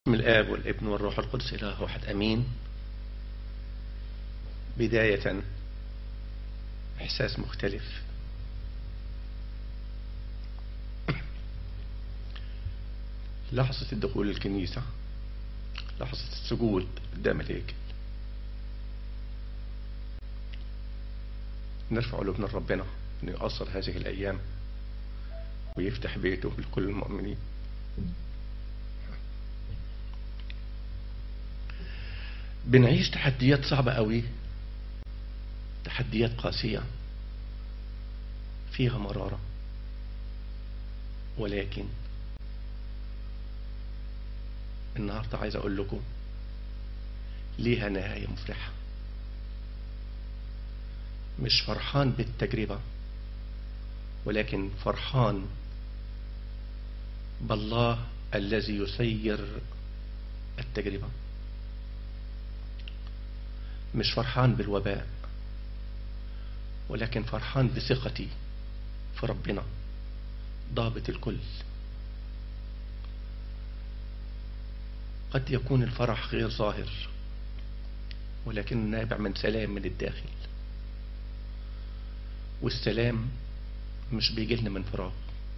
بسم الآب والابن والروح القدس إله واحد أمين بداية إحساس مختلف لحظة الدخول الكنيسة لحظة السجود قدام الهيكل نرفع قلوبنا لربنا انه يقصر هذه الايام ويفتح بيته لكل المؤمنين بنعيش تحديات صعبة قوي تحديات قاسية فيها مرارة ولكن النهاردة عايز اقول لكم ليها نهاية مفرحة مش فرحان بالتجربة ولكن فرحان بالله الذي يسير التجربة مش فرحان بالوباء ولكن فرحان بثقتي في ربنا ضابط الكل قد يكون الفرح غير ظاهر ولكنه نابع من سلام من الداخل والسلام مش بيجي لنا من فراغ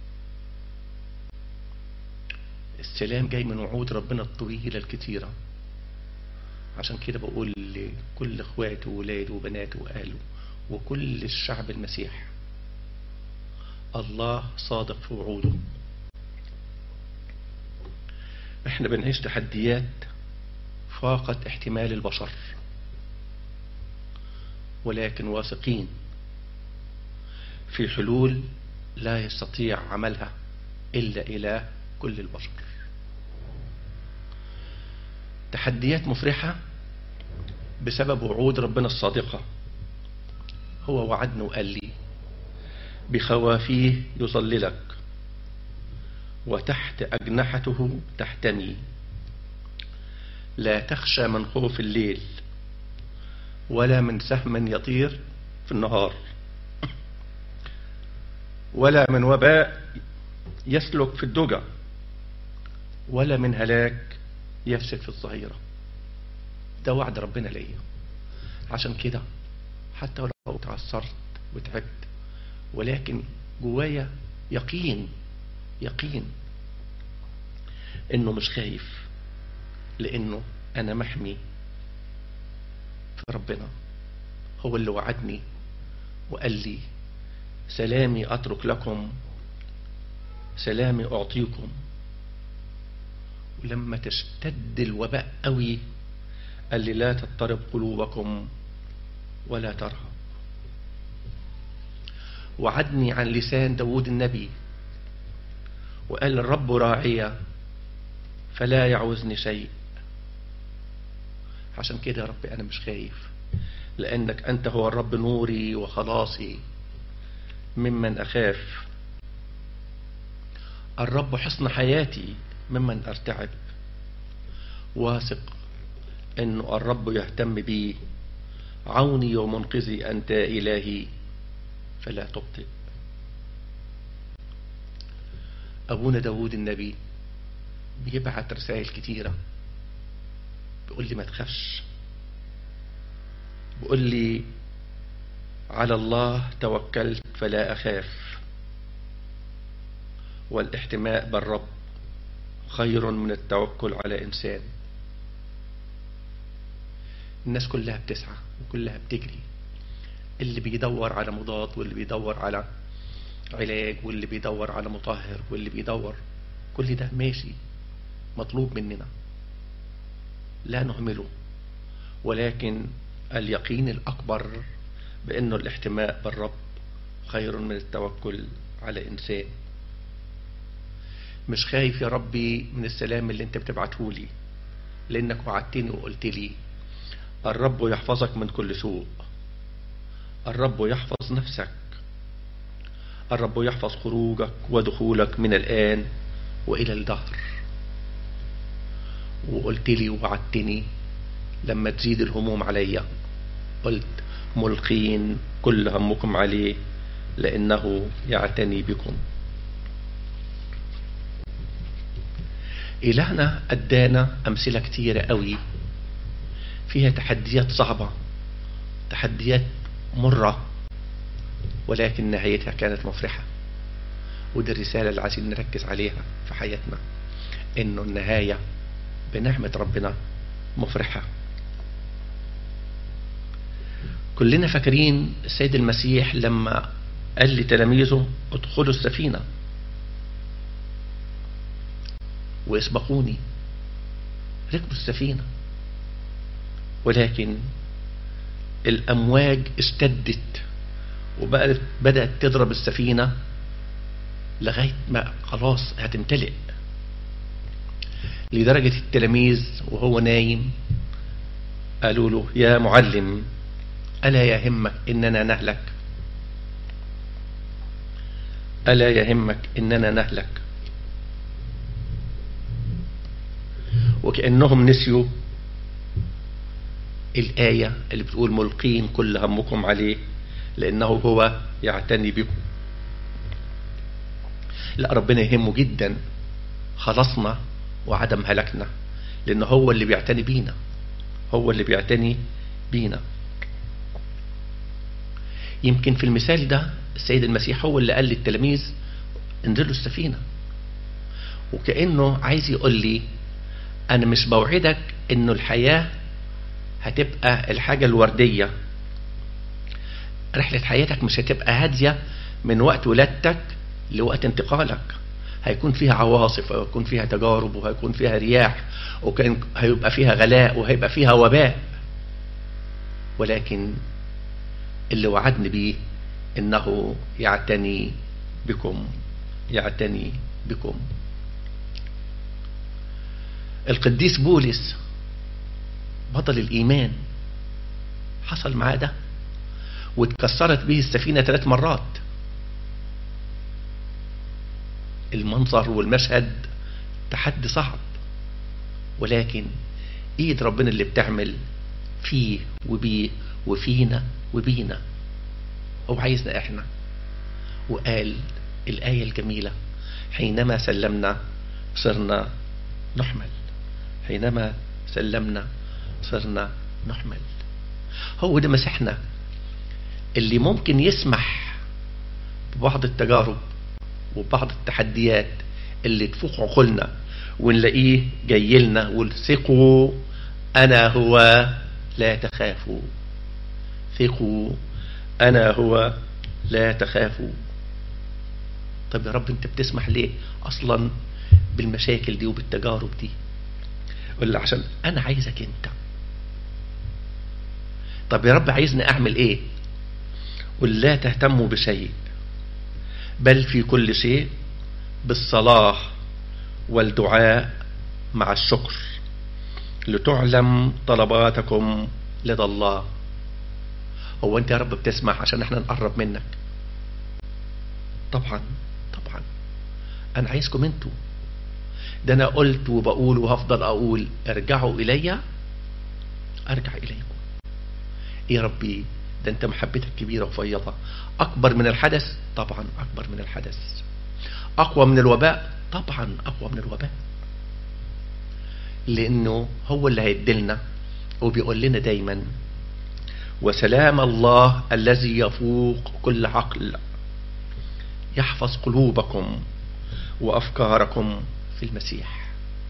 السلام جاي من وعود ربنا الطويلة الكتيرة عشان كده بقول لكل اخواته وولاده وبناته واهله وكل الشعب المسيح الله صادق في وعوده احنا بنعيش تحديات فاقت احتمال البشر ولكن واثقين في حلول لا يستطيع عملها إلا إله كل البشر تحديات مفرحة بسبب وعود ربنا الصادقة هو وعدنا وقال لي بخوافيه يظللك وتحت أجنحته تحتمي لا تخشى من خوف الليل ولا من سهم يطير في النهار ولا من وباء يسلك في الدجى ولا من هلاك يفسد في الظهيرة ده وعد ربنا ليا عشان كده حتى ولو اتعثرت وتعبت ولكن جوايا يقين يقين انه مش خايف لانه انا محمي في ربنا هو اللي وعدني وقال لي سلامي اترك لكم سلامي اعطيكم ولما تشتد الوباء قوي قال لي لا تضطرب قلوبكم ولا ترهب وعدني عن لسان داود النبي وقال الرب راعية فلا يعوزني شيء عشان كده يا رب أنا مش خايف لأنك أنت هو الرب نوري وخلاصي ممن أخاف الرب حصن حياتي ممن أرتعب واثق أنه الرب يهتم بي عوني ومنقذي أنت إلهي فلا تبطئ أبونا داود النبي بيبعت رسائل كتيرة بيقول لي ما تخافش بيقول لي على الله توكلت فلا أخاف والاحتماء بالرب خير من التوكل على إنسان الناس كلها بتسعى وكلها بتجري اللي بيدور على مضاد واللي بيدور على علاج واللي بيدور على مطهر واللي بيدور كل ده ماشي مطلوب مننا لا نهمله ولكن اليقين الأكبر بأنه الاحتماء بالرب خير من التوكل على إنسان مش خايف يا ربي من السلام اللي انت بتبعته لي لانك وعدتني وقلت لي الرب يحفظك من كل سوء الرب يحفظ نفسك الرب يحفظ خروجك ودخولك من الآن وإلى الدهر وقلت لي ووعدتني لما تزيد الهموم عليا قلت ملقين كل همكم عليه لأنه يعتني بكم إلهنا أدانا أمثلة كتيرة قوي فيها تحديات صعبة تحديات مرة ولكن نهايتها كانت مفرحة ودي الرسالة اللي عايزين نركز عليها في حياتنا انه النهاية بنعمة ربنا مفرحة كلنا فاكرين السيد المسيح لما قال لتلاميذه ادخلوا السفينة واسبقوني ركبوا السفينة ولكن الأمواج اشتدت وبقت بدأت تضرب السفينة لغاية ما خلاص هتمتلئ لدرجة التلاميذ وهو نايم قالوا له يا معلم ألا يهمك إننا نهلك ألا يهمك إننا نهلك وكأنهم نسيوا الآية اللي بتقول ملقين كل همكم عليه لأنه هو يعتني بكم لا ربنا يهمه جدا خلصنا وعدم هلكنا لأن هو اللي بيعتني بينا هو اللي بيعتني بينا يمكن في المثال ده السيد المسيح هو اللي قال للتلاميذ انزلوا السفينة وكأنه عايز يقول لي أنا مش بوعدك إنه الحياة هتبقى الحاجة الوردية رحلة حياتك مش هتبقى هادية من وقت ولادتك لوقت انتقالك هيكون فيها عواصف وهيكون فيها تجارب وهيكون فيها رياح وكان هيبقى فيها غلاء وهيبقى فيها وباء ولكن اللي وعدني بيه انه يعتني بكم يعتني بكم القديس بولس بطل الإيمان حصل معاه ده واتكسرت به السفينة ثلاث مرات المنظر والمشهد تحدي صعب ولكن ايد ربنا اللي بتعمل فيه وبيه وفينا وبينا هو عايزنا احنا وقال الآية الجميلة حينما سلمنا صرنا نحمل حينما سلمنا صرنا نحمل هو ده مسيحنا اللي ممكن يسمح ببعض التجارب وبعض التحديات اللي تفوق عقولنا ونلاقيه جاي لنا وثقوا انا هو لا تخافوا ثقوا انا هو لا تخافوا طب يا رب انت بتسمح ليه اصلا بالمشاكل دي وبالتجارب دي ولا عشان انا عايزك انت طب يا رب عايزني اعمل ايه قل لا تهتموا بشيء بل في كل شيء بالصلاة والدعاء مع الشكر لتعلم طلباتكم لدى الله هو انت يا رب بتسمع عشان احنا نقرب منك طبعا طبعا انا عايزكم انتوا ده انا قلت وبقول وهفضل اقول ارجعوا الي ارجع اليكم يا ربي ده انت محبتك كبيرة وفيضة اكبر من الحدث طبعا اكبر من الحدث اقوى من الوباء طبعا اقوى من الوباء لانه هو اللي هيدلنا وبيقول لنا دايما وسلام الله الذي يفوق كل عقل يحفظ قلوبكم وافكاركم في المسيح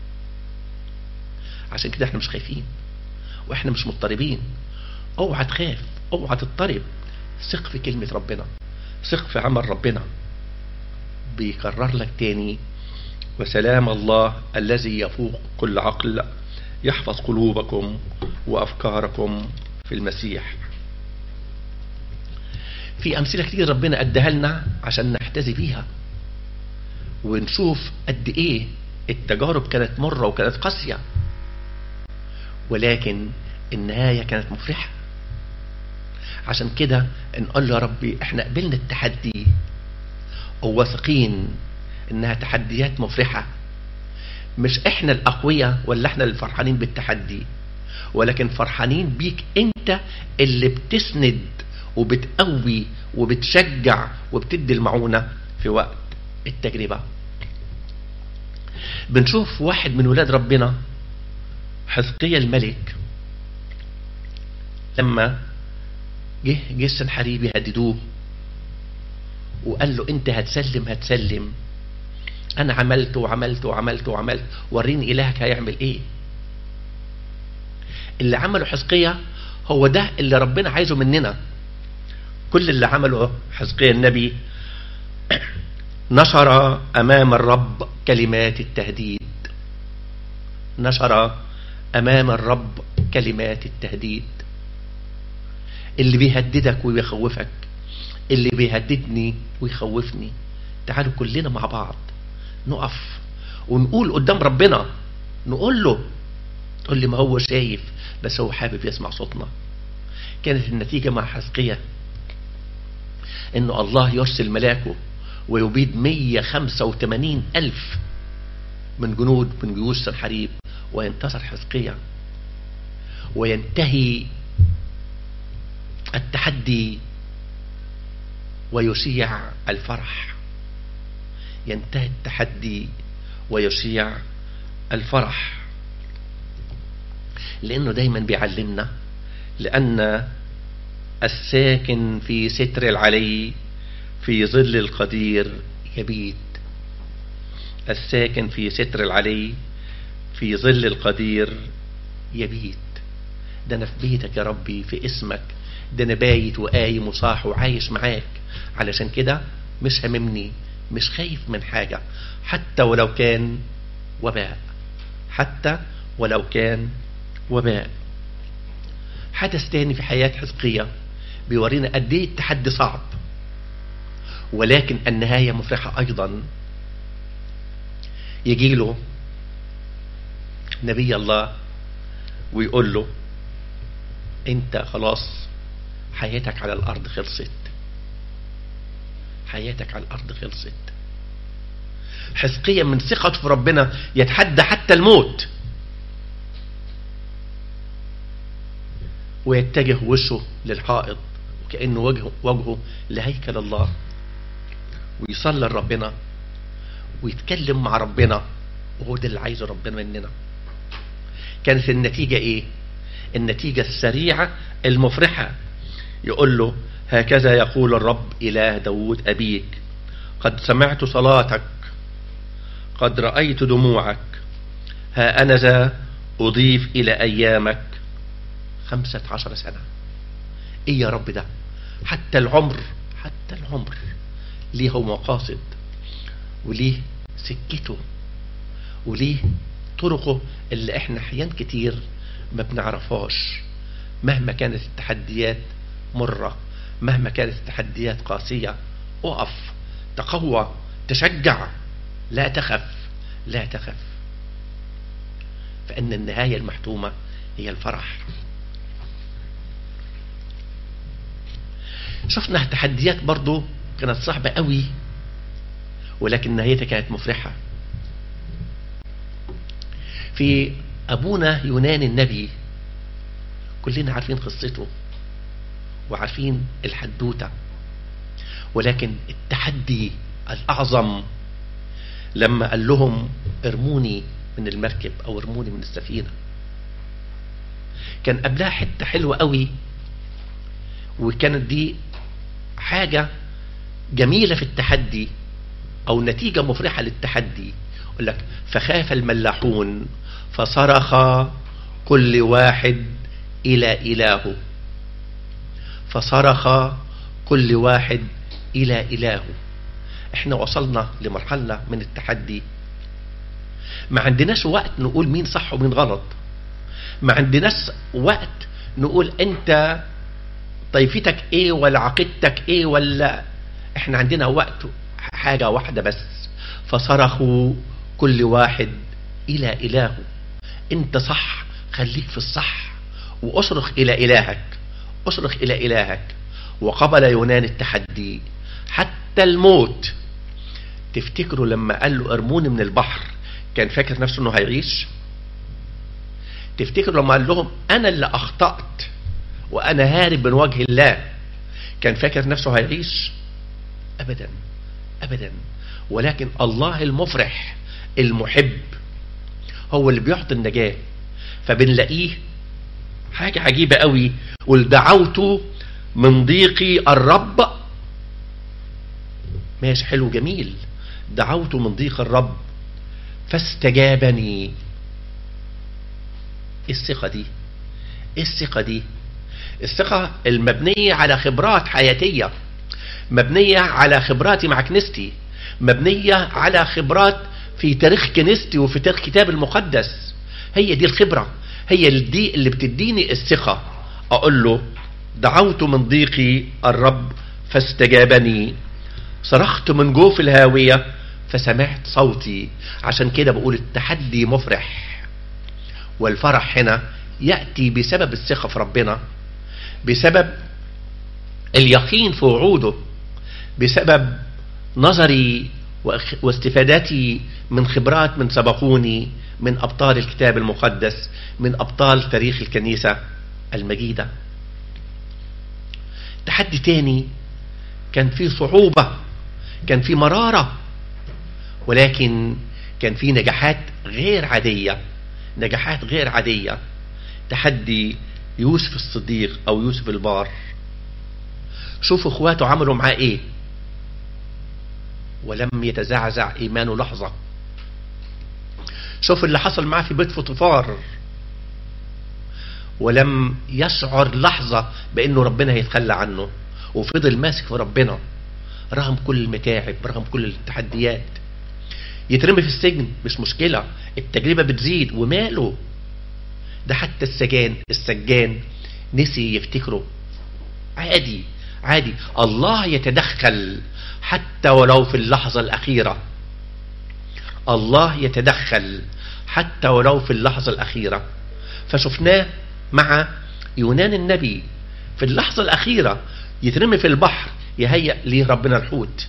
عشان كده احنا مش خايفين واحنا مش مضطربين اوعى تخاف اوعى تضطرب ثق في كلمة ربنا ثق في عمل ربنا بيكرر لك تاني وسلام الله الذي يفوق كل عقل يحفظ قلوبكم وأفكاركم في المسيح في أمثلة كتير ربنا أدها لنا عشان نحتذي بيها ونشوف قد إيه التجارب كانت مرة وكانت قاسية ولكن النهاية كانت مفرحة عشان كده نقول له يا ربي احنا قبلنا التحدي وواثقين انها تحديات مفرحة مش احنا الاقوياء ولا احنا اللي فرحانين بالتحدي ولكن فرحانين بيك انت اللي بتسند وبتقوي وبتشجع وبتدي المعونة في وقت التجربة بنشوف واحد من ولاد ربنا حزقية الملك لما جه جه السنحريب يهددوه وقال له انت هتسلم هتسلم انا عملت وعملت وعملت وعملت وريني الهك هيعمل ايه اللي عمله حزقية هو ده اللي ربنا عايزه مننا كل اللي عمله حزقية النبي نشر امام الرب كلمات التهديد نشر امام الرب كلمات التهديد اللي بيهددك ويخوفك اللي بيهددني ويخوفني تعالوا كلنا مع بعض نقف ونقول قدام ربنا نقول له تقول لي ما هو شايف بس هو حابب يسمع صوتنا كانت النتيجة مع حزقية انه الله يرسل ملاكه ويبيد 185 ألف من جنود من جيوش سنحريب وينتصر حزقية وينتهي التحدي ويشيع الفرح ينتهي التحدي ويشيع الفرح لأنه دايما بيعلمنا لأن الساكن في ستر العلي في ظل القدير يبيت الساكن في ستر العلي في ظل القدير يبيت ده أنا في بيتك يا ربي في اسمك ده أنا بايت وقايم وصاح وعايش معاك علشان كده مش هممني مش خايف من حاجة حتى ولو كان وباء حتى ولو كان وباء حدث تاني في حياة حزقية بيورينا قد ايه التحدي صعب ولكن النهاية مفرحة أيضا يجي له نبي الله ويقول له انت خلاص حياتك على الأرض خلصت حياتك على الأرض خلصت حزقية من ثقته في ربنا يتحدى حتى الموت ويتجه وشه للحائط وكأنه وجهه, وجهه لهيكل الله ويصلي لربنا ويتكلم مع ربنا وهو ده اللي عايزه ربنا مننا كانت النتيجة ايه النتيجة السريعة المفرحة يقول له هكذا يقول الرب إله داود أبيك قد سمعت صلاتك قد رأيت دموعك ها أنا ذا أضيف إلى أيامك خمسة عشر سنة إيه يا رب ده حتى العمر حتى العمر ليه مقاصد وليه سكته وليه طرقه اللي احنا احيان كتير ما بنعرفهاش مهما كانت التحديات مرة مهما كانت التحديات قاسية اقف تقوى تشجع لا تخف لا تخف فإن النهاية المحتومة هي الفرح شفنا تحديات برضو كانت صعبة قوي ولكن نهايتها كانت مفرحة في أبونا يونان النبي كلنا عارفين قصته وعارفين الحدوتة ولكن التحدي الأعظم لما قال لهم ارموني من المركب أو ارموني من السفينة كان قبلها حتة حلوة قوي وكانت دي حاجة جميلة في التحدي أو نتيجة مفرحة للتحدي يقول لك فخاف الملاحون فصرخ كل واحد إلى إلهه فصرخ كل واحد إلى إلهه احنا وصلنا لمرحلة من التحدي ما عندناش وقت نقول مين صح ومين غلط ما عندناش وقت نقول انت طيفتك ايه ولا عقيدتك ايه ولا احنا عندنا وقت حاجة واحدة بس فصرخوا كل واحد الى الهه انت صح خليك في الصح واصرخ الى الهك اصرخ الى الهك وقبل يونان التحدي حتى الموت تفتكروا لما قال له ارموني من البحر كان فاكر نفسه انه هيعيش تفتكروا لما قال لهم انا اللي اخطأت وانا هارب من وجه الله كان فاكر نفسه هيعيش ابدا ابدا ولكن الله المفرح المحب هو اللي بيعطي النجاة فبنلاقيه حاجة عجيبة قوي ولدعوت من ضيقي الرب ماشي حلو جميل دعوت من ضيق الرب فاستجابني ايه الثقة دي ايه الثقة دي الثقة المبنية على خبرات حياتية مبنية على خبراتي مع كنيستي مبنية على خبرات في تاريخ كنيستي وفي تاريخ كتاب المقدس هي دي الخبرة هي دي اللي بتديني الثقة اقول له دعوت من ضيقي الرب فاستجابني صرخت من جوف الهاوية فسمعت صوتي عشان كده بقول التحدي مفرح والفرح هنا يأتي بسبب الثقة في ربنا بسبب اليقين في وعوده بسبب نظري واستفادتي من خبرات من سبقوني من أبطال الكتاب المقدس من أبطال تاريخ الكنيسة المجيدة تحدي تاني كان فيه صعوبة كان فيه مرارة ولكن كان فيه نجاحات غير عادية نجاحات غير عادية تحدي يوسف الصديق أو يوسف البار شوفوا اخواته عملوا معاه ايه ولم يتزعزع ايمانه لحظة شوف اللي حصل معاه في بيت فطفار ولم يشعر لحظة بانه ربنا هيتخلى عنه وفضل ماسك في ربنا رغم كل المتاعب رغم كل التحديات يترمي في السجن مش مشكلة التجربة بتزيد وماله ده حتى السجان السجان نسي يفتكره عادي عادي الله يتدخل حتى ولو في اللحظة الأخيرة الله يتدخل حتى ولو في اللحظة الأخيرة فشفناه مع يونان النبي في اللحظة الأخيرة يترمي في البحر يهيأ ليه ربنا الحوت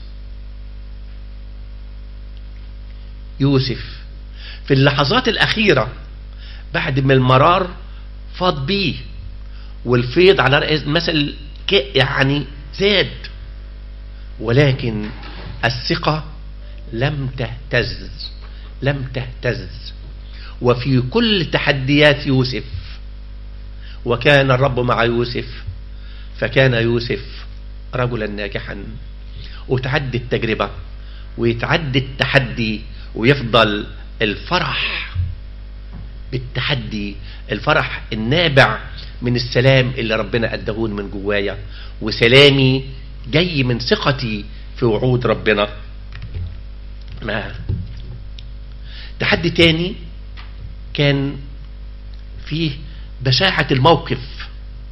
يوسف في اللحظات الأخيرة بعد ما المرار فاض بيه والفيض على رأس مثل يعني زاد ولكن الثقة لم تهتز لم تهتز وفي كل تحديات يوسف وكان الرب مع يوسف فكان يوسف رجلا ناجحا وتعدي التجربة ويتعدي التحدي ويفضل الفرح بالتحدي الفرح النابع من السلام اللي ربنا أدهون من جوايا وسلامي جاي من ثقتي في وعود ربنا ما تحدي تاني كان فيه بشاعة الموقف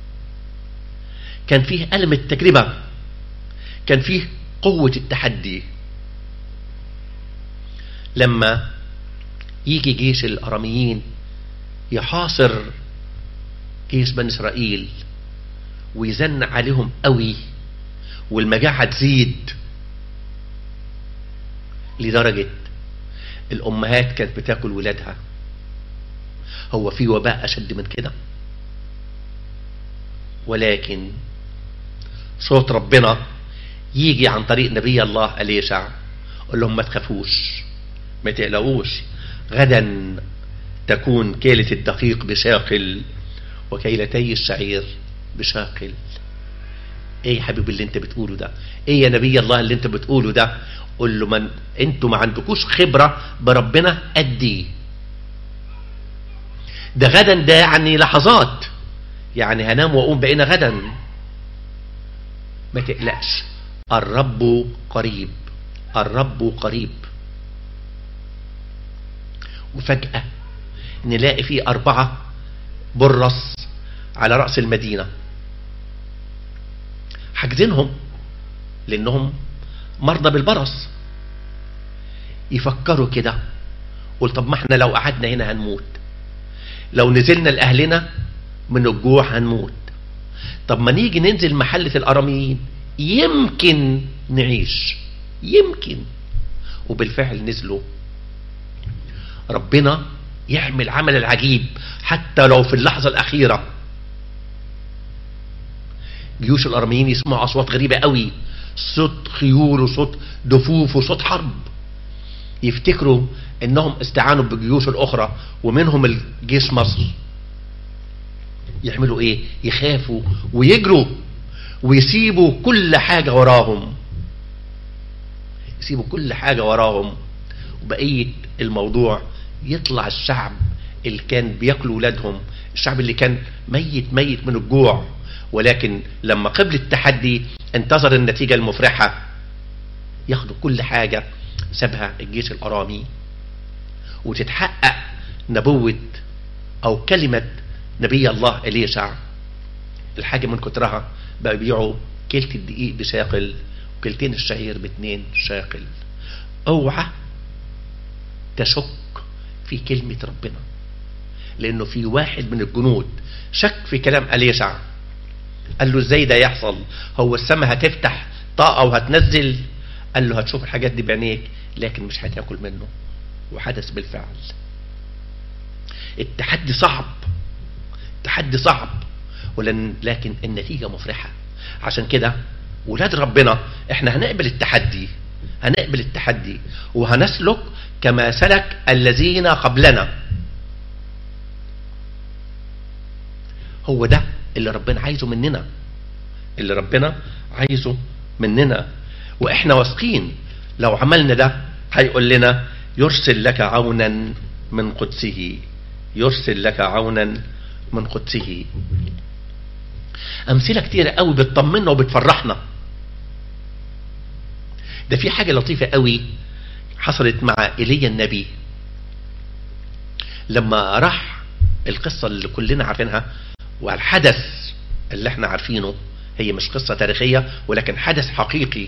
كان فيه ألم التجربة كان فيه قوة التحدي لما يجي جيش الأراميين يحاصر جيش بني إسرائيل ويزن عليهم قوي والمجاعة تزيد لدرجة الأمهات كانت بتاكل ولادها هو في وباء أشد من كده ولكن صوت ربنا يجي عن طريق نبي الله أليشع قال لهم ما تخافوش ما تقلقوش غدا تكون كيلة الدقيق بشاقل وكيلتي الشعير بشاقل ايه يا حبيبي اللي انت بتقوله ده ايه يا نبي الله اللي انت بتقوله ده قول له من انتوا ما عندكوش خبرة بربنا قدي ده غدا ده يعني لحظات يعني هنام واقوم بقينا غدا ما تقلقش الرب قريب الرب قريب وفجأة نلاقي فيه أربعة برص على رأس المدينة حاجزينهم لأنهم مرضى بالبرص يفكروا كده قول طب ما احنا لو قعدنا هنا هنموت لو نزلنا لأهلنا من الجوع هنموت طب ما نيجي ننزل محلة الأراميين يمكن نعيش يمكن وبالفعل نزلوا ربنا يعمل عمل العجيب حتى لو في اللحظة الأخيرة جيوش الأرميين يسمعوا أصوات غريبة قوي صوت خيول وصوت دفوف وصوت حرب يفتكروا انهم استعانوا بالجيوش الاخرى ومنهم الجيش مصر يعملوا ايه يخافوا ويجروا ويسيبوا كل حاجة وراهم يسيبوا كل حاجة وراهم وبقية الموضوع يطلع الشعب اللي كان بياكلوا ولادهم الشعب اللي كان ميت ميت من الجوع ولكن لما قبل التحدي انتظر النتيجة المفرحة ياخدوا كل حاجة سابها الجيش الأرامي وتتحقق نبوة أو كلمة نبي الله إليشع الحاجة من كترها بقى بيبيعوا كيلة الدقيق بشاقل وكيلتين الشعير باتنين شاقل اوعى تشك في كلمة ربنا لانه في واحد من الجنود شك في كلام أليشع قال له ازاي ده يحصل هو السماء هتفتح طاقة وهتنزل قال له هتشوف الحاجات دي بعينيك لكن مش هتاكل منه وحدث بالفعل التحدي صعب التحدي صعب ولن لكن النتيجة مفرحة عشان كده ولاد ربنا احنا هنقبل التحدي هنقبل التحدي وهنسلك كما سلك الذين قبلنا هو ده اللي ربنا عايزه مننا اللي ربنا عايزه مننا واحنا واثقين لو عملنا ده هيقول لنا يرسل لك عونا من قدسه يرسل لك عونا من قدسه امثله كتيره قوي بتطمنا وبتفرحنا ده في حاجه لطيفه قوي حصلت مع ايليا النبي لما راح القصه اللي كلنا عارفينها والحدث اللي احنا عارفينه هي مش قصه تاريخيه ولكن حدث حقيقي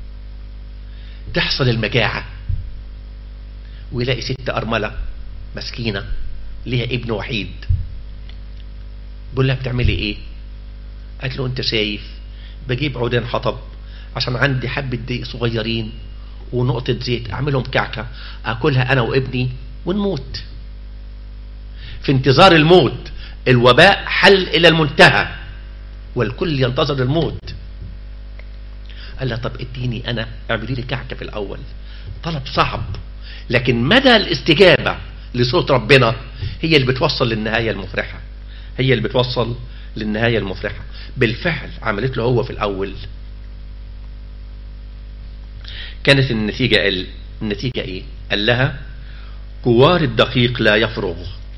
تحصل المجاعه ويلاقي ست ارمله مسكينه ليها ابن وحيد بيقول لها بتعملي ايه قالت له انت شايف بجيب عودين حطب عشان عندي حبة دقيق صغيرين ونقطة زيت اعملهم كعكة اكلها انا وابني ونموت في انتظار الموت الوباء حل الى المنتهى والكل ينتظر الموت قال لها طب اديني انا اعملي لي كعكة في الاول طلب صعب لكن مدى الاستجابة لصوت ربنا هي اللي بتوصل للنهاية المفرحة هي اللي بتوصل للنهاية المفرحة بالفعل عملت له هو في الأول كانت النتيجة قال النتيجة ايه قال لها كوار الدقيق لا يفرغ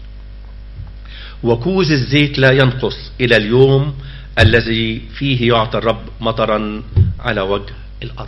وكوز الزيت لا ينقص إلى اليوم الذي فيه يعطي الرب مطرا على وجه الأرض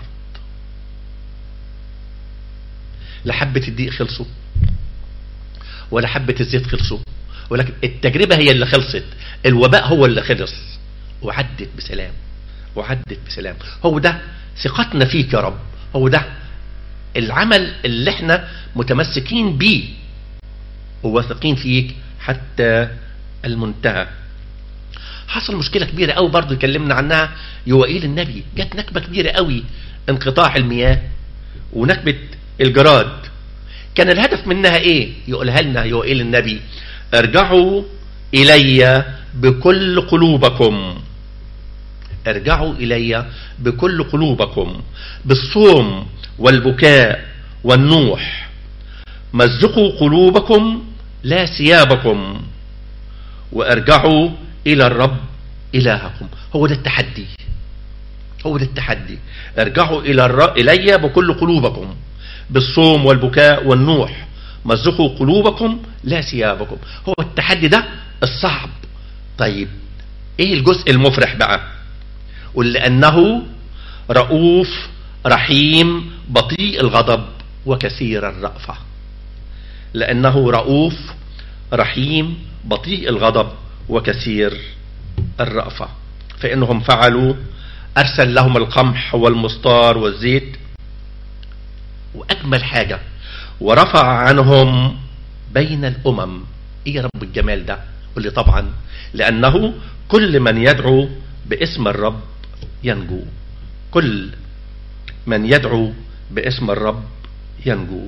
لا حبة الدقيق خلصوا ولا حبة الزيت خلصوا ولكن التجربة هي اللي خلصت الوباء هو اللي خلص وعدت بسلام وعدت بسلام هو ده ثقتنا فيك يا رب هو ده العمل اللي احنا متمسكين بيه وواثقين فيك حتى المنتهى حصل مشكلة كبيرة قوي برضو يكلمنا عنها يوائيل النبي جت نكبة كبيرة قوي انقطاع المياه ونكبة الجراد كان الهدف منها ايه يقولها لنا يوائيل النبي ارجعوا الي بكل قلوبكم ارجعوا الي بكل قلوبكم بالصوم والبكاء والنوح مزقوا قلوبكم لا ثيابكم وارجعوا الى الرب الهكم هو ده التحدي هو ده التحدي ارجعوا الى الرب الي بكل قلوبكم بالصوم والبكاء والنوح مزقوا قلوبكم لا ثيابكم هو التحدي ده الصعب طيب ايه الجزء المفرح بقى قل لانه رؤوف رحيم بطيء الغضب وكثير الرأفة لأنه رؤوف رحيم بطيء الغضب وكثير الرأفة فإنهم فعلوا أرسل لهم القمح والمستار والزيت وأجمل حاجة ورفع عنهم بين الأمم إيه يا رب الجمال ده قل لي طبعا لأنه كل من يدعو باسم الرب ينجو كل من يدعو باسم الرب ينجو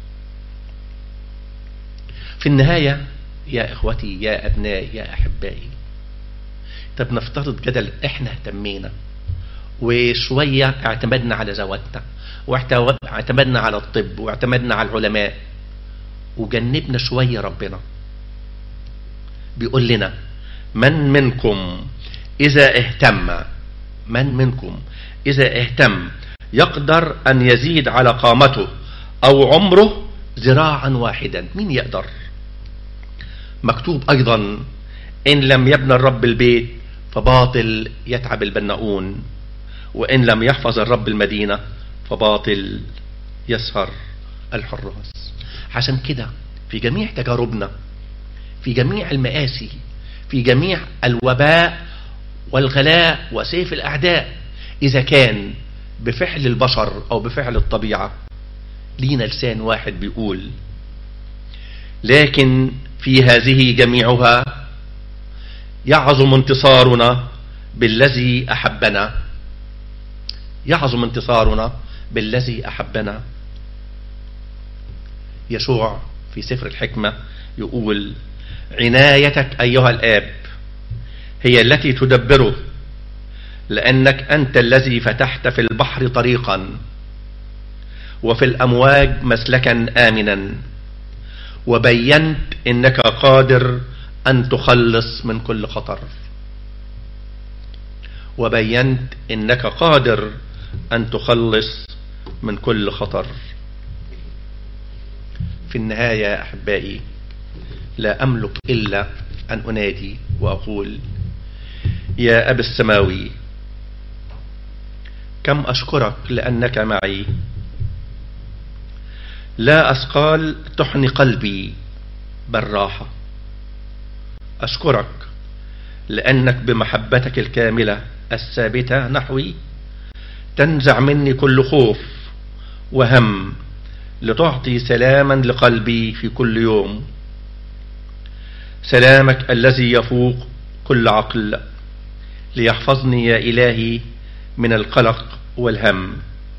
في النهاية يا إخوتي يا أبنائي يا أحبائي طب نفترض جدل إحنا اهتمينا وشوية اعتمدنا على ذواتنا واعتمدنا على الطب واعتمدنا على العلماء وجنبنا شوية ربنا بيقول لنا من منكم إذا اهتم من منكم إذا اهتم يقدر أن يزيد على قامته أو عمره ذراعا واحدا مين يقدر مكتوب أيضا إن لم يبنى الرب البيت فباطل يتعب البناؤون وإن لم يحفظ الرب المدينة فباطل يسهر الحراس عشان كده في جميع تجاربنا في جميع المآسي في جميع الوباء والغلاء وسيف الأعداء إذا كان بفعل البشر أو بفعل الطبيعة لينا لسان واحد بيقول لكن في هذه جميعها يعظم انتصارنا بالذي أحبنا يعظم انتصارنا بالذي أحبنا يشوع في سفر الحكمة يقول عنايتك أيها الآب هي التي تدبره لأنك أنت الذي فتحت في البحر طريقا وفي الأمواج مسلكا آمنا وبينت إنك قادر أن تخلص من كل خطر وبينت إنك قادر أن تخلص من كل خطر في النهاية أحبائي لا أملك إلا أن أنادي وأقول يا أبا السماوي كم أشكرك لأنك معي لا أثقال تحني قلبي بل راحة أشكرك لأنك بمحبتك الكاملة الثابتة نحوي تنزع مني كل خوف وهم لتعطي سلاما لقلبي في كل يوم سلامك الذي يفوق كل عقل ليحفظني يا إلهي من القلق والهم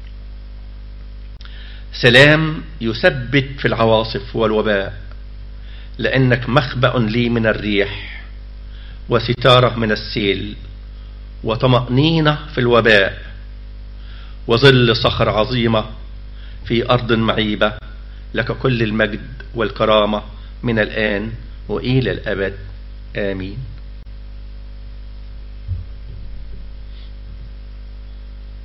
سلام يثبت في العواصف والوباء لأنك مخبأ لي من الريح وستارة من السيل وطمأنينة في الوباء وظل صخر عظيمة في أرض معيبة لك كل المجد والكرامة من الآن وإلى الأبد آمين